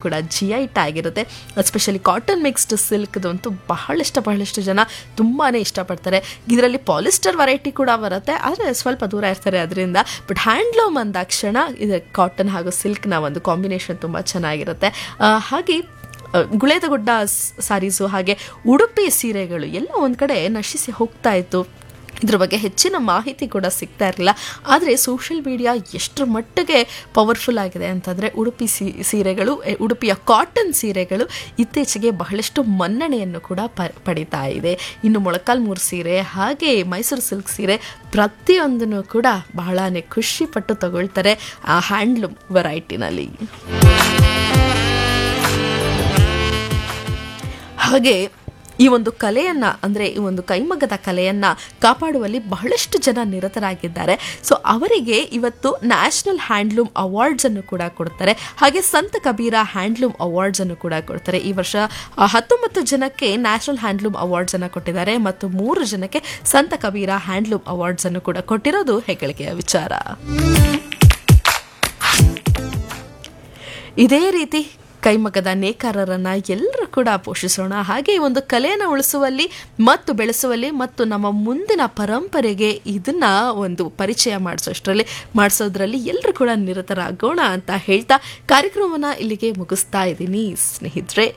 ಕೂಡ G I tag ಇರುತ್ತೆ especially cotton mixed ಸಿಲ್ಕ್ದಂತೂ ಬಹಳಷ್ಟು ಬಹಳಷ್ಟು ಜನ ತುಂಬಾ ಇಷ್ಟಪಡ್ತಾರೆ ಇದರಲ್ಲಿ ಪಾಲಿಸ್ಟರ್ ವೆರೈಟಿ ಕೂಡ ಬರುತ್ತೆ ಆದರೆ ಸ್ವಲ್ಪ ದೂರ ಇರ್ತಾರೆ ಅದರಿಂದ ಬಟ್ ಹ್ಯಾಂಡ್ಲೂಮ್ ಅಂದಾಕ್ಷಣ ಇದು ಕಾಟನ್ ಹಾಗೂ ಸಿಲ್ಕ್ನ ಒಂದು ಕಾಂಬಿನೇಷನ್ ತುಂಬ ಚೆನ್ನಾಗಿರುತ್ತೆ ಆ, ಹಾಗೆ ಆ, ಗುಳೇದ ಗುಡ್ಡ ಸಾರೀಸು ಹಾಗೆ ಉಡುಪಿ ಸೀರೆಗಳು ಎಲ್ಲ ಒಂದು ಕಡೆ ನಶಿಸಿ ಹೋಗ್ತಾ ಇತ್ತು ಇದ್ರ ಬಗ್ಗೆ ಹೆಚ್ಚಿನ ಮಾಹಿತಿ ಕೂಡ ಸಿಗ್ತಾ ಇರಲಿಲ್ಲ ಆದರೆ ಸೋಷಿಯಲ್ ಮೀಡಿಯಾ ಎಷ್ಟರ ಮಟ್ಟಿಗೆ ಪವರ್ಫುಲ್ ಆಗಿದೆ ಅಂತಂದರೆ ಉಡುಪಿ ಸೀ ಸೀರೆಗಳು ಎ, ಉಡುಪಿಯ ಕಾಟನ್ ಸೀರೆಗಳು ಇತ್ತೀಚೆಗೆ ಬಹಳಷ್ಟು ಮನ್ನಣೆಯನ್ನು ಕೂಡ ಪ ಪಡಿತಾ ಇದೆ ಇನ್ನು ಮೊಳಕಾಲ್ಮೂರು ಸೀರೆ ಹಾಗೆ ಮೈಸೂರು ಸಿಲ್ಕ್ ಸೀರೆ ಪ್ರತಿಯೊಂದನ್ನು ಕೂಡ ಬಹಳನೇ ಖುಷಿ ಪಟ್ಟು ತಗೊಳ್ತಾರೆ ಆ ಹ್ಯಾಂಡ್ಲೂಮ್ ವೆರೈಟಿನಲ್ಲಿ ಹಾಗೆ ಈ ಒಂದು ಕಲೆಯನ್ನ ಅಂದರೆ ಈ ಒಂದು ಕೈಮಗ್ಗದ ಕಲೆಯನ್ನ ಕಾಪಾಡುವಲ್ಲಿ ಬಹಳಷ್ಟು ಜನ ನಿರತರಾಗಿದ್ದಾರೆ ಸೊ ಅವರಿಗೆ ಇವತ್ತು ನ್ಯಾಷನಲ್ ಹ್ಯಾಂಡ್ಲೂಮ್ ಅವಾರ್ಡ್ಸ್ ಅನ್ನು ಕೂಡ ಕೊಡ್ತಾರೆ ಹಾಗೆ ಸಂತ ಕಬೀರ ಹ್ಯಾಂಡ್ಲೂಮ್ ಅವಾರ್ಡ್ಸ್ ಅನ್ನು ಕೂಡ ಕೊಡ್ತಾರೆ ಈ ವರ್ಷ ಆ, ಹತ್ತೊಂಬತ್ತು ಜನಕ್ಕೆ ನ್ಯಾಷನಲ್ ಹ್ಯಾಂಡ್ಲೂಮ್ ಅವಾರ್ಡ್ಸ್ ಅನ್ನು ಕೊಟ್ಟಿದ್ದಾರೆ ಮತ್ತು ಮೂರು ಜನಕ್ಕೆ ಸಂತ ಕಬೀರ ಹ್ಯಾಂಡ್ಲೂಮ್ ಅವಾರ್ಡ್ಸ್ ಅನ್ನು ಕೂಡ ಕೊಟ್ಟಿರೋದು ಹೆಗ್ಗಳಿಕೆಯ ವಿಚಾರ ಇದೇ ರೀತಿ ಕೈಮಗ್ಗದ ನೇಕಾರರನ್ನ ಎಲ್ಲರೂ ಕೂಡ ಪೋಷಿಸೋಣ ಹಾಗೆ ಈ ಒಂದು ಕಲೆಯನ್ನು ಉಳಿಸುವಲ್ಲಿ ಮತ್ತು ಬೆಳೆಸುವಲ್ಲಿ ಮತ್ತು ನಮ್ಮ ಮುಂದಿನ ಪರಂಪರೆಗೆ ಇದನ್ನ ಒಂದು ಪರಿಚಯ ಮಾಡಿಸೋಷ್ಟರಲ್ಲಿ ಮಾಡಿಸೋದ್ರಲ್ಲಿ ಎಲ್ಲರೂ ಕೂಡ ನಿರತರಾಗೋಣ ಅಂತ ಹೇಳ್ತಾ ಕಾರ್ಯಕ್ರಮವನ್ನ ಇಲ್ಲಿಗೆ ಮುಗಿಸ್ತಾ ಇದ್ದೀನಿ ಸ್ನೇಹಿತರೆ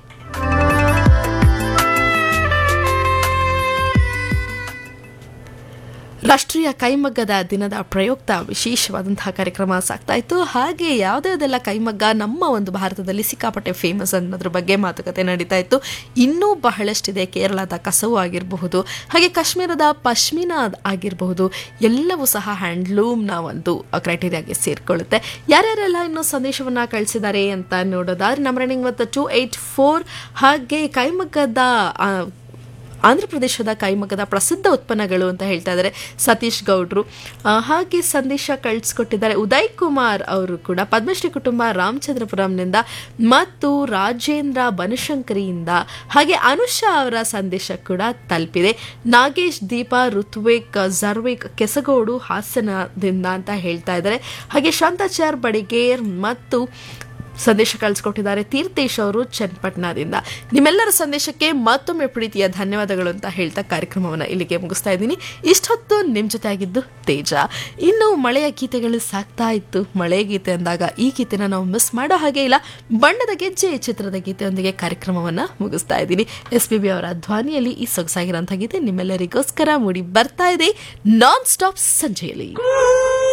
ರಾಷ್ಟ್ರೀಯ ಕೈಮಗ್ಗದ ದಿನದ ಪ್ರಯುಕ್ತ ವಿಶೇಷವಾದಂತಹ ಕಾರ್ಯಕ್ರಮ ಸಾಗ್ತಾ ಇತ್ತು ಹಾಗೆ ಯಾವುದ್ಯಾವುದೆಲ್ಲ ಕೈಮಗ್ಗ ನಮ್ಮ ಒಂದು ಭಾರತದಲ್ಲಿ ಸಿಕ್ಕಾಪಟ್ಟೆ ಫೇಮಸ್ ಅನ್ನೋದ್ರ ಬಗ್ಗೆ ಮಾತುಕತೆ ನಡೀತಾ ಇತ್ತು ಇನ್ನೂ ಬಹಳಷ್ಟಿದೆ ಕೇರಳದ ಕಸವು ಆಗಿರಬಹುದು ಹಾಗೆ ಕಾಶ್ಮೀರದ ಪಶ್ಮಿನಾ ಆಗಿರಬಹುದು ಎಲ್ಲವೂ ಸಹ ಹ್ಯಾಂಡ್ಲೂಮ್ನ ಒಂದು ಕ್ರೈಟೀರಿಯಾಗೆ ಸೇರಿಕೊಳ್ಳುತ್ತೆ ಯಾರ್ಯಾರೆಲ್ಲ ಇನ್ನೂ ಸಂದೇಶವನ್ನ ಕಳಿಸಿದ್ದಾರೆ ಅಂತ ನೋಡೋದಾದ್ರೆ ನಮ್ಮ ರನ್ನಿಂಗ್ ಮತ್ತು ಟು ಏಯ್ಟ್ ಫೋರ್ ಹಾಗೆ ಕೈಮಗ್ಗದ ಆ, ಆಂಧ್ರ ಪ್ರದೇಶದ ಕೈಮಗ್ಗದ ಪ್ರಸಿದ್ಧ ಉತ್ಪನ್ನಗಳು ಅಂತ ಹೇಳ್ತಾ ಇದ್ದಾರೆ ಸತೀಶ್ ಗೌಡ್ರು ಆ, ಹಾಗೆ ಸಂದೇಶ ಕಳಿಸ್ಕೊಟ್ಟಿದ್ದಾರೆ ಉದಯ್ ಕುಮಾರ್ ಅವರು ಕೂಡ ಪದ್ಮಶ್ರೀ ಕುಟುಂಬ ರಾಮಚಂದ್ರಪುರಂನಿಂದ ಮತ್ತು ರಾಜೇಂದ್ರ ಬನಶಂಕರಿಯಿಂದ ಹಾಗೆ ಅನುಷಾ ಅವರ ಸಂದೇಶ ಕೂಡ ತಲುಪಿದೆ ನಾಗೇಶ್ ದೀಪ ಋತ್ವಿಕ್ ಜರ್ವಿಕ್ ಕೆಸಗೋಡು ಹಾಸನದಿಂದ ಅಂತ ಹೇಳ್ತಾ ಇದ್ದಾರೆ ಹಾಗೆ ಶಾಂತಾಚಾರ್ ಬಡಿಗೇರ್ ಮತ್ತು ಸಂದೇಶ ಕಳಿಸ್ಕೊಟ್ಟಿದ್ದಾರೆ ತೀರ್ಥೇಶ್ ಅವರು ಚನ್ನಪಟ್ಟಣದಿಂದ ನಿಮ್ಮೆಲ್ಲರ ಸಂದೇಶಕ್ಕೆ ಮತ್ತೊಮ್ಮೆ ಪ್ರೀತಿಯ ಧನ್ಯವಾದಗಳು ಅಂತ ಹೇಳ್ತಾ ಕಾರ್ಯಕ್ರಮವನ್ನು ಇಲ್ಲಿಗೆ ಮುಗಿಸ್ತಾ ಇದ್ದೀನಿ ಇಷ್ಟೊತ್ತು ನಿಮ್ಮ ಜೊತೆ ಆಗಿದ್ದು ತೇಜ ಇನ್ನು ಮಳೆಯ ಗೀತೆಗಳು ಸಾಕ್ತಾ ಇತ್ತು ಮಳೆ ಗೀತೆ ಅಂದಾಗ ಈ ಗೀತೆನ ನಾವು ಮಿಸ್ ಮಾಡೋ ಹಾಗೆ ಇಲ್ಲ ಬಣ್ಣದ ಗೆಜ್ಜೆ ಚಿತ್ರದ ಗೀತೆಯೊಂದಿಗೆ ಕಾರ್ಯಕ್ರಮವನ್ನು ಮುಗಿಸ್ತಾ ಇದ್ದೀನಿ ಎಸ್ ಪಿ ಬಿ ಅವರ ಧ್ವನಿಯಲ್ಲಿ ಈ ಸೊಗಸಾಗಿರೋಂಥ ಗೀತೆ ನಿಮ್ಮೆಲ್ಲರಿಗೋಸ್ಕರ ಮೂಡಿ ಬರ್ತಾ ಇದೆ ನಾನ್ ಸ್ಟಾಪ್ ಸಂಜೆಯಲ್ಲಿ